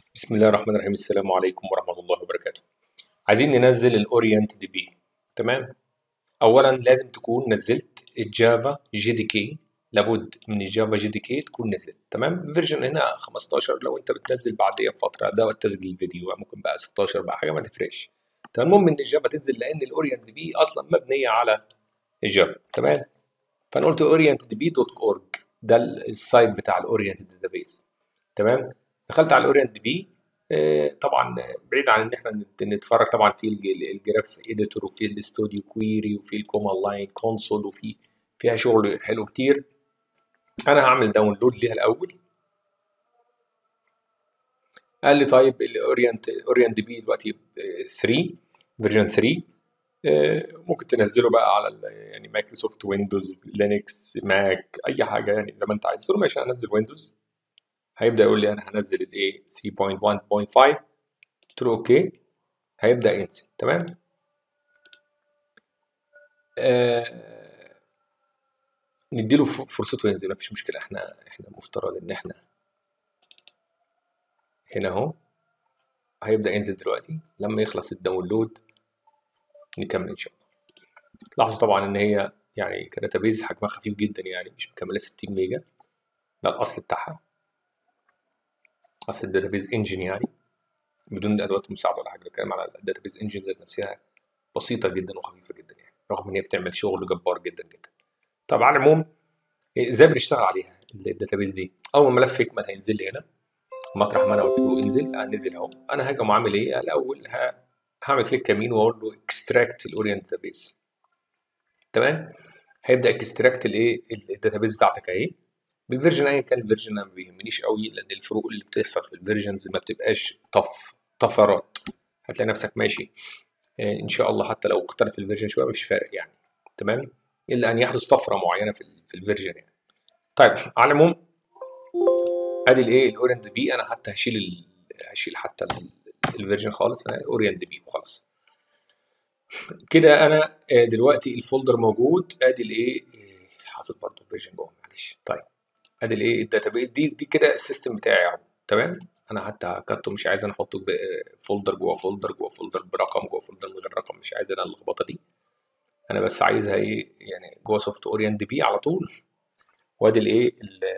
بسم الله الرحمن الرحيم السلام عليكم ورحمة الله وبركاته عايزين ننزل الاورينت دي بي تمام اولا لازم تكون نزلت الجافا جي دي كي لابد من الجافا جي دي كي تكون نزلت تمام فيرجن هنا 15 لو انت بتنزل بعديها بفترة ده وقت تسجيل الفيديو ممكن بقى 16 بقى حاجة ما تفرقش تمام المهم ان الجافا تنزل لان الاورينت دي بي اصلا مبنية على الجافا تمام فانا قلت اورينت دي بي دوت اورج ده السايت بتاع الاورينت داتابيز تمام دخلت على الاورينت دي بي طبعا بعيد عن ان احنا نتفرج طبعا في الجراف اديتور وفي الاستوديو كويري وفي الكومان لاين كونسول وفي فيها شغل حلو كتير انا هعمل داونلود ليها الاول قال لي طيب الاورينت اورينت دي بي دلوقتي 3 فيرجن 3 ممكن تنزله بقى على يعني مايكروسوفت ويندوز لينكس ماك اي حاجه يعني زي ما انت عايز قلت له ماشي هنزل ويندوز هيبدا يقول لي انا هنزل الايه 3.1.5 قلت له اوكي هيبدا ينزل تمام آه نديله فرصته ينزل مفيش مشكله احنا احنا مفترض ان احنا هنا اهو هيبدا ينزل دلوقتي لما يخلص الداونلود نكمل ان شاء الله لاحظوا طبعا ان هي يعني كداتابيز حجمها خفيف جدا يعني مش مكمله 60 ميجا ده الاصل بتاعها اصل الداتابيز انجن يعني بدون ادوات مساعده ولا حاجه بتكلم على الداتابيز انجن ذات نفسها بسيطه جدا وخفيفه جدا يعني رغم ان هي بتعمل شغل جبار جدا جدا طب على العموم ازاي بنشتغل عليها الداتابيز دي اول ما ملف يكمل هينزل لي هنا مطرح ما انا قلت له انزل نزل اهو انا هاجي عامل ايه الاول هعمل كليك يمين واقول له اكستراكت الاورينت داتابيز تمام هيبدا اكستراكت الايه الداتابيز بتاعتك اهي بالفيرجن ايا كان الفيرجن انا ما بيهمنيش قوي لان الفروق اللي بتحصل في الفيرجنز ما بتبقاش طف طفرات هتلاقي نفسك ماشي ان شاء الله حتى لو اختلف الفيرجن شويه مش فارق يعني تمام الا ان يحدث طفره معينه في في الفيرجن يعني طيب على العموم ادي الايه الاورينت بي انا حتى هشيل ال... هشيل حتى الفيرجن خالص انا اورينت بي وخلاص كده انا دلوقتي الفولدر موجود ادي الايه حاطط برضه الفيرجن جوه معلش طيب ادي الايه الداتابيز دي دي كده السيستم بتاعي اهو تمام انا حتى هكتبه مش عايز انا احطه فولدر جوه فولدر جوه فولدر برقم جوه فولدر من غير رقم مش عايز انا اللخبطه دي انا بس عايزها ايه يعني جوه سوفت اورينت بي على طول وادي الايه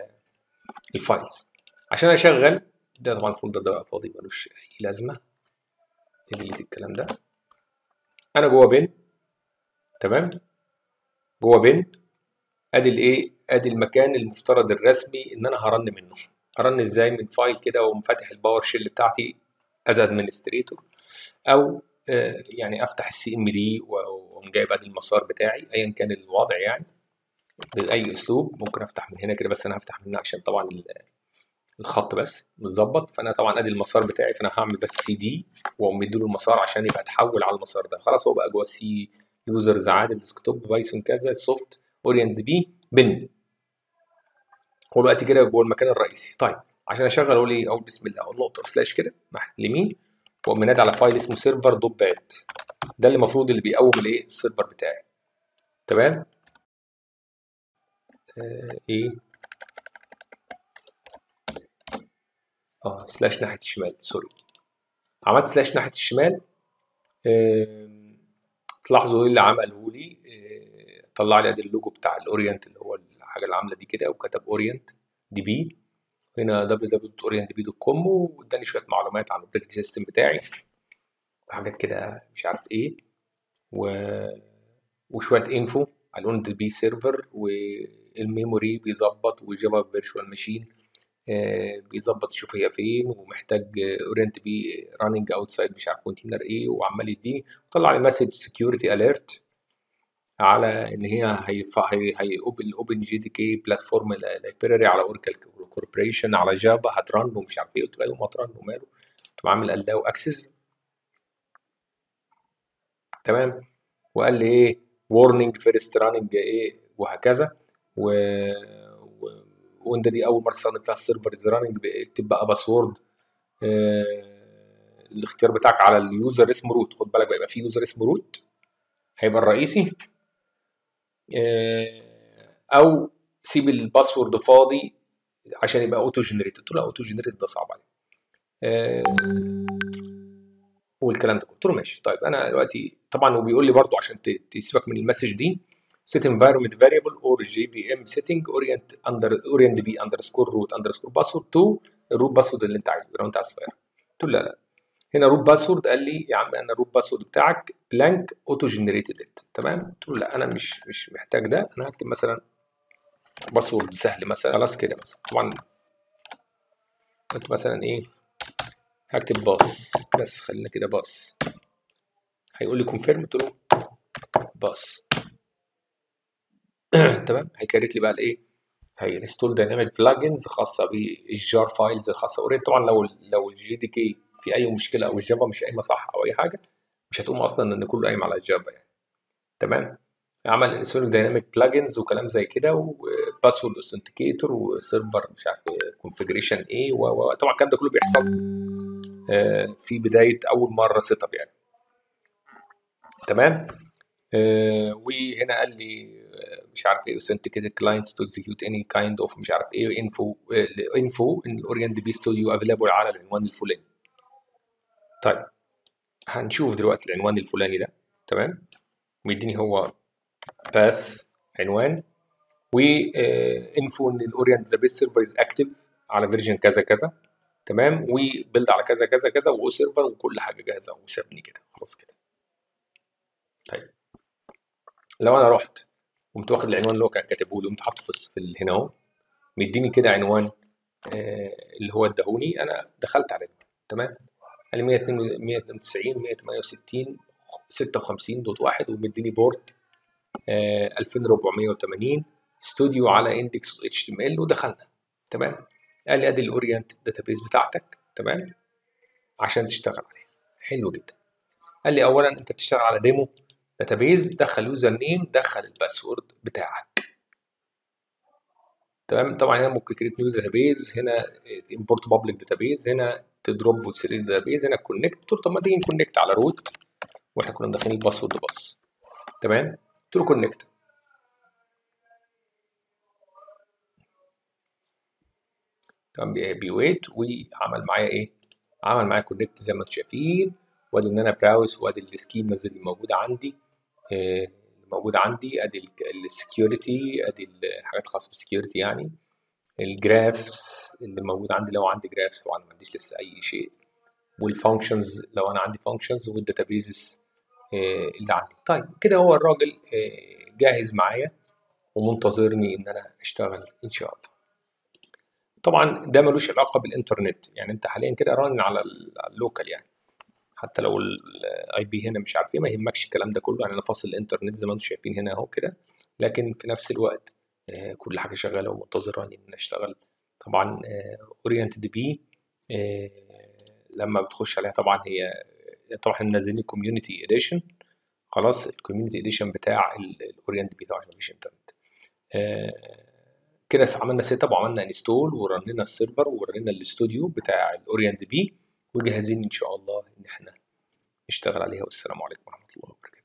الفايلز عشان اشغل ده طبعا الفولدر ده بقى فاضي ملوش اي لازمه ديليت الكلام ده انا جوه بن تمام جوه بن ادي الايه ادي المكان المفترض الرسمي ان انا هرن منه هرن ازاي من فايل كده واقوم فاتح الباور شيل بتاعتي از ادمنستريتور او آه يعني افتح السي ام دي واقوم جايب ادي المسار بتاعي ايا كان الوضع يعني باي اسلوب ممكن افتح من هنا كده بس انا هفتح من هنا عشان طبعا الخط بس متظبط فانا طبعا ادي المسار بتاعي فانا هعمل بس سي دي واقوم مديله المسار عشان يبقى اتحول على المسار ده خلاص هو بقى جوه سي يوزرز عادي ديسكتوب بايثون كذا السوفت اورينت بي بن هو دلوقتي كده جوه المكان الرئيسي طيب عشان اشغل اقول ايه اقول بسم الله اقول نقطه سلاش كده ناحيه اليمين واقوم منادي على فايل اسمه سيرفر دوت بات ده اللي المفروض اللي بيقوم الايه السيرفر بتاعي تمام آه ايه اه سلاش ناحيه الشمال سوري عملت سلاش ناحيه الشمال آه تلاحظوا ايه اللي عمله لي آه طلع لي ادي اللوجو بتاع الاورينت اللي هو الحاجه اللي عامله دي كده وكتب اورينت دي بي هنا www.orientdb.com واداني شويه معلومات عن الاوبريتنج سيستم بتاعي وحاجات كده مش عارف ايه و... وشويه انفو على الاورينت بي سيرفر والميموري بيظبط وجافا فيرتشوال ماشين بيظبط يشوف هي فين ومحتاج اورينت بي راننج اوتسايد مش عارف كونتينر ايه وعمال يديني طلع لي مسج سكيورتي اليرت على ان هي هي هي الاوبن جي دي كي بلاتفورم لايبراري على اوركل كوربريشن على جافا هترن ومش عارف ايه قلت له ايوه ما ترن وماله قلت له عامل الاو اكسس تمام وقال لي ايه warning فيرست راننج ايه وهكذا و... و... وانت دي اول مره تستخدم فيها السيرفر از راننج اكتب بقى باسورد اه... الاختيار بتاعك على اليوزر اسمه روت خد بالك بقى يبقى في يوزر اسمه روت هيبقى الرئيسي او سيب الباسورد فاضي عشان يبقى اوتو جنريت قلت له اوتو جنريت ده صعب عليه آه والكلام ده قلت له ماشي طيب انا دلوقتي طبعا وبيقول لي برضو عشان ت- تسيبك من المسج دي set environment variable or jvm setting orient under orient b underscore root underscore password to الروت باسورد اللي انت عايزه لو انت عايز تغيرها قلت له لا لا هنا روت باسورد قال لي يا عم انا الروت باسورد بتاعك بلانك اوتو جنريتد تمام قلت له لا انا مش مش محتاج ده انا هكتب مثلا باسورد سهل مثلا خلاص كده مثلا طبعا قلت مثلا ايه هكتب باص بس خلينا كده باص هيقول لي كونفيرم قلت له باص تمام هيكريت لي بقى الايه هينستول دايناميك بلجنز خاصه بالجار فايلز الخاصه اوريدي طبعا لو لو الجي دي كي في اي مشكله او الجافا مش قايمه صح او اي حاجه مش هتقوم اصلا ان كله قايم على الجافا يعني تمام عمل انستول دايناميك بلجنز وكلام زي كده وباسورد اوثنتيكيتور وسيرفر مش عارف كونفجريشن ايه وطبعا الكلام ده كله بيحصل آه، في بدايه اول مره سيت اب يعني تمام آه، وهنا قال لي آه، مش عارف ايه authenticated clients to execute any kind of مش عارف ايه انفو انفو ان الاورينت بي ستوديو افيلابل على العنوان الفلاني طيب هنشوف دلوقتي العنوان الفلاني ده تمام ويديني هو باث عنوان وانفو ان الاورينت ذا بيس سيرفر از اكتف على فيرجن كذا كذا تمام وبيلد على كذا كذا كذا و سيرفر وكل حاجه جاهزه وسابني كده خلاص كده طيب لو انا رحت قمت واخد العنوان اللي هو كان كاتبه لي قمت حاطه في الس- في ال- هنا اهو مديني كده عنوان آه اللي هو اداهوني انا دخلت على العنوان تمام قال لي 192 192 168 56 دوت واحد ومديني بورت آه 2480 استوديو على اندكس اتش تي ام ال ودخلنا تمام قال لي ادي الاورينت داتابيز بتاعتك تمام عشان تشتغل عليها حلو جدا قال لي اولا انت بتشتغل على ديمو داتابيز دخل يوزر نيم دخل الباسورد بتاعك تمام طبعا هنا ممكن كريت نيو داتابيز هنا امبورت بابليك داتابيز هنا تدروب وتسيلكت داتابيز هنا كونكت قلت له طب ما تيجي نكونكت على روت واحنا كنا مدخلين الباسورد بس تمام قلت له كونكت تمام بي- بيويت وعمل معايا ايه عمل معايا كونكت زي ما انتم شايفين وادي ان انا براوس وادي السكيمز اللي موجوده عندي آه، اللي موجوده عندي ادي السكيورتي ادي الحاجات الخاصه بالسكيورتي يعني الجرافس اللي موجود عندي لو عندي جرافس طبعا ما عنديش لسه اي شيء والفانكشنز لو انا عندي فانكشنز والداتابيزز اللي عندي طيب كده هو الراجل آه، جاهز معايا ومنتظرني ان انا اشتغل ان شاء الله طبعا ده ملوش علاقه بالانترنت يعني انت حاليا كده ران على ال- على اللوكال يعني حتى لو الاي بي هنا مش عارف ايه ما يهمكش الكلام ده كله يعني انا فاصل الانترنت زي ما انتم شايفين هنا اهو كده لكن في نفس الوقت آه، كل حاجه شغاله ومنتظراني ان أنا اشتغل طبعا اورينت دي بي لما بتخش عليها طبعا هي طبعا احنا منزلين كوميونتي اديشن خلاص الكوميونتي اديشن بتاع الاورينت بي طبعا مفيش انترنت آه، كده عملنا سيت اب وعملنا انستول ورنينا السيرفر ورنينا الاستوديو بتاع الاورينت بي وجاهزين ان شاء الله ان احنا نشتغل عليها والسلام عليكم ورحمه الله وبركاته